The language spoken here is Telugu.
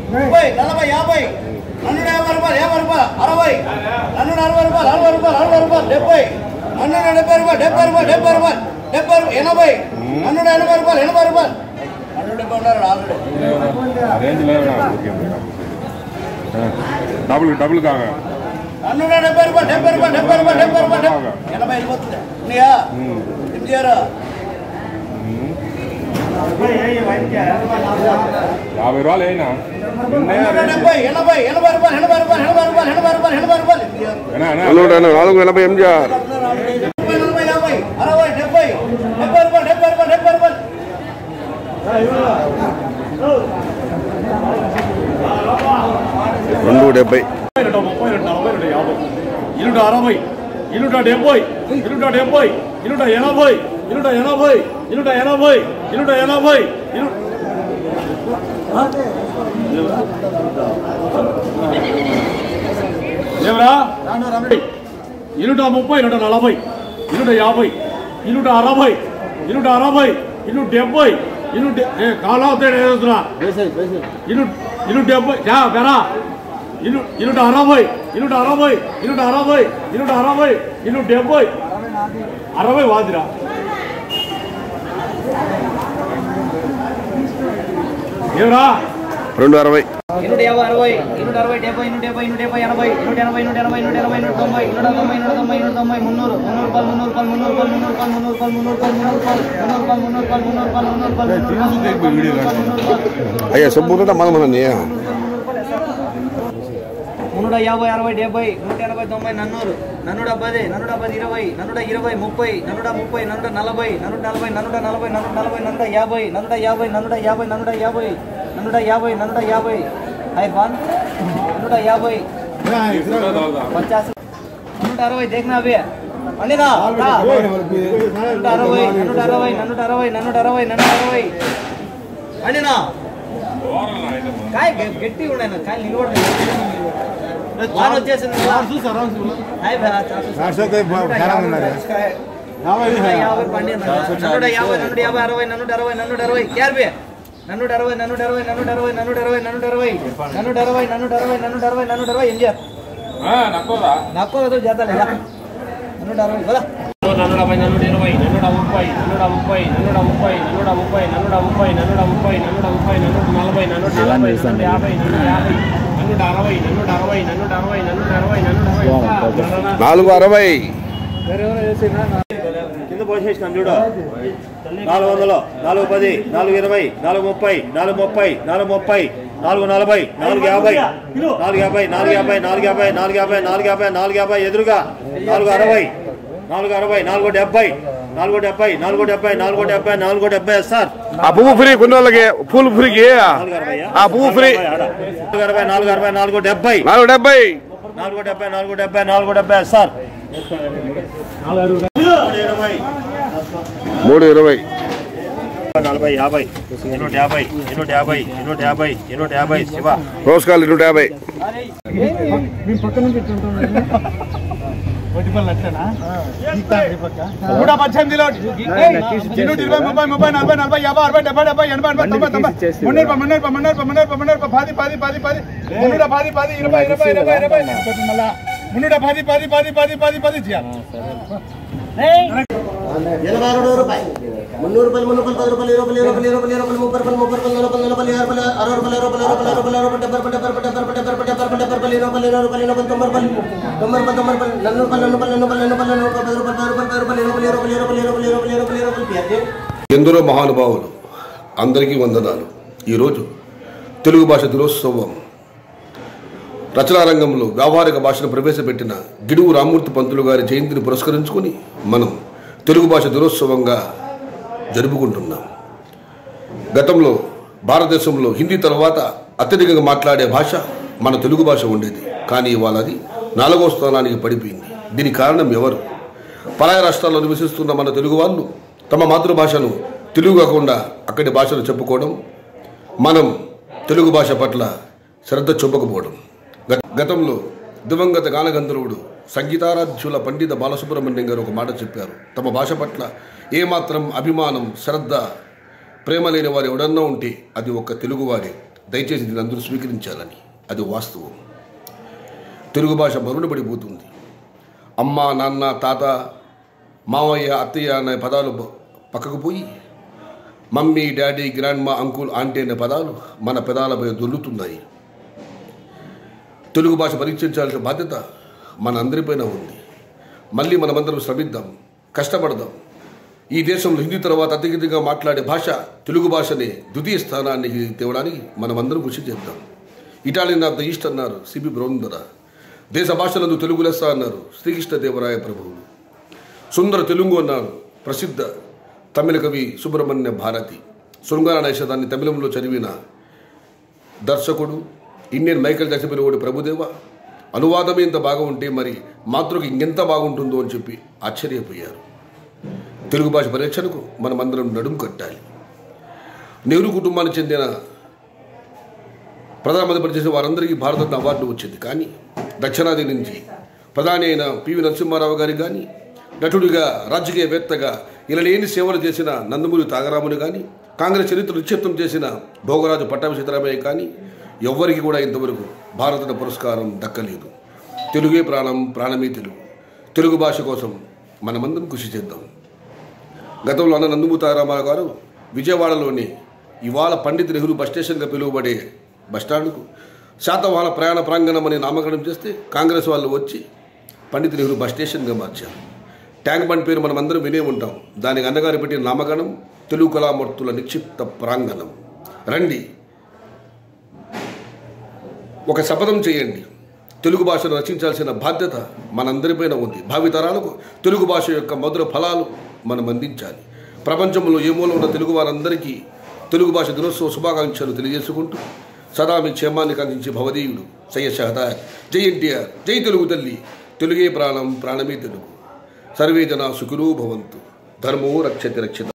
ముప్పై నలభై యాభై నన్ను యాభై రూపాయలు యాభై రూపాయలు అరవై నన్ను అరవై రూపాయలు అరవై రూపాయలు అరవై రూపాయలు డెబ్బై నన్ను డెబ్బై రూపాయలు డెబ్బై రూపాయలు డెబ్బై రూపాయలు డెబ్బై రూపాయలు ఎనభై నన్ను ఎనభై రూపాయలు ఎనభై రూపాయలు నన్ను డెబ్బై ఉన్నారు ఆల్రెడీ రేంజ్ లేదు డబుల్ డబుల్ కాగా నన్ను డెబ్బై రూపాయలు డెబ్బై రూపాయలు డెబ్బై రూపాయలు డెబ్బై రూపాయలు డెబ్బై- ఎనభై వెళ్ళిపోతుంది ఉన్నాయా ఏం చేయరా యాభై రూపాయలు అయినా నన్ను డెబ్బై ఎనభై ఎనభై రూపాయలు ఎనభై రూపాయలు ఎనభై రూపాయలు ఎనభై రూపాయలు ఎనభై రూపాయలు ఏం చేయరు? నూట నాలుగు ఎనభై ఎంజిఆర్ డెబ్బై నలభై యాభై అరవై డెబ్బై డెబ్బై రూపాయలు డెబ్బై రూపాయలు డెబ్బై రూపాయలు రెండు డెబ్బై ఇరుట ముప్పై ఇరుట నలభై ఇరుట యాభై ఇరుట అరవై ఇరుట డెబ్బై ఇరుట డెబ్బై ఇరుట ఎనభై ఇరుట ఎనభై ఇరుట ఎనభై ఇరుట ఎనభై ఇరు ఏమరా ఇరుట ముప్పై ఇరుట నలభై ఇరుట యాభై ఇరుట అరవై ఇరుట అరవై ఇరు డెబ్బై ఇరు కాలావతేడు ఏదవుతున్నా ఇరు ఇరు డెబ్బై యా బెరా ఇరు ఇరుట అరవై ఇరుట అరవై ఇరుట అరవై ఇరుట అరవై ఇరు డెబ్బై అరవై వాదిరా ఏమరా రెండు అరవై ఇన్నూట యాభై అరవై ఇన్నూట అరవై డెబ్బై ఇన్నూట డెబ్బై ఇన్నూట డెబ్బై ఎనభై ఇన్నూట ఎనభై ఇన్నూట ఎనభై ఇన్నూట ఎనభై ఇన్నూట తొంభై ఇన్నూట తొంభై ఇన్నూట తొంభై ఇన్నూట తొంభై మున్నూరు మున్నూరు రూపాయలు మున్నూరు రూపాయలు మున్నూరు రూపాయలు మున్నూరు రూపాయలు మున్నూరు రూపాయలు మున్నూరు రూపాయలు మున్నూరు రూపాయలు మున్నూరు రూపాయలు మున్నూరు రూపాయలు మున్నూరు రూపాయలు మున్నూరు రూపాయలు మున్నూరు రూపాయలు అయ్యా సబ్బుతుంటే మనం మన మున్నూట యాభై అరవై డెబ్బై నూట ఎనభై తొంభై నన్నూరు నన్నుడ పది నన్నుడ పది ఇరవై నన్నుడ ఇరవై ముప్పై నన్నుడ ముప్పై నన్నుడ నలభై నన్నుడ నలభై నన్నుడ నలభై నన్నుడ నలభై నన్నుడ యాభై నన్నుడ యాభై నన్నుడ యాభై నన్నుడ యాభై నన్నుడ యాభై నన్నుడ యాభై హై బాన్ నన్నుడ యాభై పచాస్ నన్నుడ అరవై దేఖనా అభి పండినా నన్నుడ అరవై నన్నుడ అరవై నన్నుడ అరవై నన్నుడ అరవై నన్నుడ అరవై పండినా కాయ గట్టి ఉన్నాయి కాయ నిలబడలేదు వాన వచ్చేసింది హాయ్ భయ్యా, నూట యాభై పండి నూట యాభై నూట యాభై అరవై నూట అరవై నూట అరవై క్యార్ బే నూట అరవై నూట అరవై నూట అరవై నూట అరవై నూట అరవై నూట అరవై నూట అరవై నూట అరవై నూట అరవై ఏం చేయాలి నక్కో చేద్దాం నూట అరవై కదా నన్నుడ పై నన్నుడ ఇరవై నన్నుడ ముప్పై నన్నుడ ముప్పై నన్నుడ ముప్పై నన్నుడ ముప్పై నన్నుడ ముప్పై నన్నుడ ముప్పై నన్నుడ ముప్పై నన్నుడ నలభై నన్నుడ నలభై నన్నుడ యాభై నన్నుడ యాభై నన్నుడ అరవై నన్నుడ అరవై నన్నుడ అరవై నన్నుడ అరవై నన్నుడ అరవై నాలుగు అరవై కింద పోసేసినాం చూడు నాలుగు వందలు నాలుగు పది నాలుగు ఇరవై నాలుగు ముప్పై నాలుగు ముప్పై నాలుగు ముప్పై నాలుగు నలభై నాలుగు యాభై నాలుగు యాభై నాలుగు యాభై నాలుగు యాభై నాలుగు యాభై నాలుగు యాభై నాలుగు యాభై ఎదురుగా నాలుగు అరవై నాలుగు అరవై నాలుగు డెబ్బై నాలుగు డెబ్బై నాలుగు డెబ్బై నాలుగు డెబ్బై నాలుగు డెబ్బై సార్ ఆ పువ్వు ఫ్రీ కొన్ని వాళ్ళకి పూలు ఫ్రీకి నాలుగు అరవై ఆ పువ్వు ఫ్రీ నాలుగు అరవై నాలుగు అరవై నాలుగు డెబ్బై నాలుగు డెబ్బై నాలుగు డెబ్బై నాలుగు డెబ్బై నాలుగు డెబ్బై సార్ ఇరవై మూడు ఇరవై నలభై యాభై ఎన్నూట యాభై ఎన్నూట యాభై ఎన్నూట యాభై ఎన్నూట యాభై శివ రోజుకాలు నూట యాభై నూట పద్దెనిమిదిలో ఇన్నూట ఇరవై ముప్పై ముప్పై నలభై నలభై యాభై అరవై డెబ్బై డెబ్బై ఎనభై ఎనభై తొంభై తొంభై మున్నూరు రూపాయలు, మున్నూరు రూపాయలు, మున్నూరు రూపాయలు, మున్నూరు రూపాయలు, మున్నూరు రూపాయలు, పది పది పది పది మున్నూట పది పది ఇరవై ఇరవై ఇరవై ఇరవై మళ్ళా మున్నూట పది పది పది పది పది పది చేయాలి ఎనభై రెండు రూపాయలు మున్నూరు రూపాయలు మున్నూరు రూపాయలు పది రూపాయలు ఇరవై రూపాయలు ఇరవై రూపాయలు ఇరవై ముప్పై రూపాయలు ముప్పై రూపాయలు నలభై నలభై యాభై రూపాయలు అరవై రూపాయలు అరవై రూపాయలు అరవై రూపాయలు అరవై రూపాయలు డెబ్బై రూపాయలు డెబ్బై రూపాయలు డెబ్బై రూపాయలు డెబ్బై రూపాయలు డెబ్బై రూపాయలు ఇరవై రూపాయలు ఇరవై రూపాయలు ఇరవై తొంభై రూపాయలు తొంభై రూపాయలు తొంభై రూపాయలు నన్ను రూపాయలు నన్ను రూపాయలు నన్ను రూపాయలు నన్ను రూపాయలు నన్ను రూపాయలు పది రూపాయలు పది రూపాయలు పది రూపాయలు ఇరవై రూపాయలు ఇరవై రూపాయలు ఇరవై రూపాయలు ఇరవై రూపాయలు ఇరవై రూపాయలు ఎందరో మహానుభావులు అందరికీ వందనాలు ఈరోజు తెలుగు భాష దినోత్సవం రచనా రంగంలో వ్యావహారిక భాషను ప్రవేశపెట్టిన గిడుగు రామూర్తి పంతులు గారి జయంతిని పురస్కరించుకొని మనం తెలుగు భాష దినోత్సవంగా జరుపుకుంటున్నాం గతంలో భారతదేశంలో హిందీ తర్వాత అత్యధికంగా మాట్లాడే భాష మన తెలుగు భాష ఉండేది కానీ ఇవాళ అది నాలుగో స్థానానికి పడిపోయింది దీనికి కారణం ఎవరు పరాయ రాష్ట్రాల్లో నివసిస్తున్న మన తెలుగు వాళ్ళు తమ మాతృభాషను తెలుగు కాకుండా అక్కడి భాషను చెప్పుకోవడం మనం తెలుగు భాష పట్ల శ్రద్ధ చూపకపోవడం గ- గతంలో దివంగత గానగంధర్వుడు సంగీతారాధ్యుల పండిత బాలసుబ్రహ్మణ్యం గారు ఒక మాట చెప్పారు తమ భాష పట్ల ఏమాత్రం అభిమానం శ్రద్ధ ప్రేమ లేని వారు ఎవడన్నా ఉంటే అది ఒక్క తెలుగువాడే దయచేసి దీన్ని అందరూ స్వీకరించాలని అది వాస్తవం తెలుగు భాష మరుగునబడిపోతుంది అమ్మ నాన్న తాత మావయ్య అత్తయ్య అనే పదాలు బ- పక్కకు పోయి mummy daddy grandma uncle aunty అనే పదాలు మన పెదాలపై దొల్లుతున్నాయి తెలుగు భాష పరీక్షించాల్సిన బాధ్యత మన అందరిపైన ఉంది మళ్ళీ మనమందరం శ్రమిద్దాం కష్టపడదాం ఈ దేశంలో హిందీ తర్వాత అత్యధికంగా మాట్లాడే భాష తెలుగు భాషని ద్వితీయ స్థానానికి తేవడానికి మనమందరం కృషి చేద్దాం ఇటాలియన్ ఆఫ్ ద ఈస్ట్ అన్నారు సిబి బ్రౌందర దేశ భాషలందు తెలుగు లెస్స అన్నారు శ్రీకృష్ణదేవరాయ ప్రభువులు సుందర తెలుగు అన్నారు ప్రసిద్ధ తమిళ కవి సుబ్రహ్మణ్య భారతి శృంగార నైషధాన్ని తమిళంలో చదివిన దర్శకుడు ఇండియన్ మైకేల్ దశపిరివాడు ప్రభుదేవ అనువాదమే ఇంత బాగా ఉంటే మరి మాతృకి ఇంకెంత బాగుంటుందో అని చెప్పి ఆశ్చర్యపోయారు తెలుగు భాష పరీక్షణకు మనమందరం నడుం కట్టాలి నెహ్రూ కుటుంబానికి చెందిన ప్రధానమంత్రి పనిచేసిన వారందరికీ భారతరత్న అవార్డు వచ్చింది కానీ దక్షిణాది నుంచి ప్రధాని అయిన పివి నరసింహారావు గారికి కానీ నటుడిగా రాజకీయవేత్తగా ఇలా లేని సేవలు చేసిన నందమూరి తాగరాముని కానీ కాంగ్రెస్ చరిత్ర నిశ్చిత్తం చేసిన భోగరాజు పట్టాభి సీతారామయ్య కానీ ఎవ్వరికి కూడా ఇంతవరకు భారతరత్న పురస్కారం దక్కలేదు తెలుగే ప్రాణం ప్రాణమే తెలుగు తెలుగు భాష కోసం మనమందరం కృషి చేద్దాం గతంలో అన్న నందమూరి తారారామారావు గారు విజయవాడలోని ఇవాళ పండిత్ నెహ్రూ బస్ స్టేషన్గా పిలువబడే బస్టాండ్కు శాతవాహన ప్రయాణ ప్రాంగణం అని నామకరణం చేస్తే కాంగ్రెస్ వాళ్ళు వచ్చి పండిత్ నెహ్రూ బస్ స్టేషన్గా మార్చారు ట్యాంక్ బండ్ పేరు మనం అందరం వినే ఉంటాం దానికి అన్నగారు పెట్టిన నామకరణం తెలుగు కళామూర్తుల నిక్షిప్త ప్రాంగణం రండి ఒక శపథం చేయండి తెలుగు భాషను రచించాల్సిన బాధ్యత మనందరిపైన ఉంది భావితరాలకు తెలుగు భాష యొక్క మధుర ఫలాలు మనం అందించాలి ప్రపంచంలో ఏ మూల ఉన్న తెలుగు వారందరికీ తెలుగు భాష దినోత్సవ శుభాకాంక్షలు తెలియజేసుకుంటూ సదా మీ క్షేమాన్ని కందించే భవదీయుడు సయ్య షహదా జై ఎన్టీఆర్ జై తెలుగు తల్లి తెలుగే ప్రాణం ప్రాణమే తెలుగు సర్వే జన సుఖినో భవంతు ధర్మో రక్షతి రక్షిత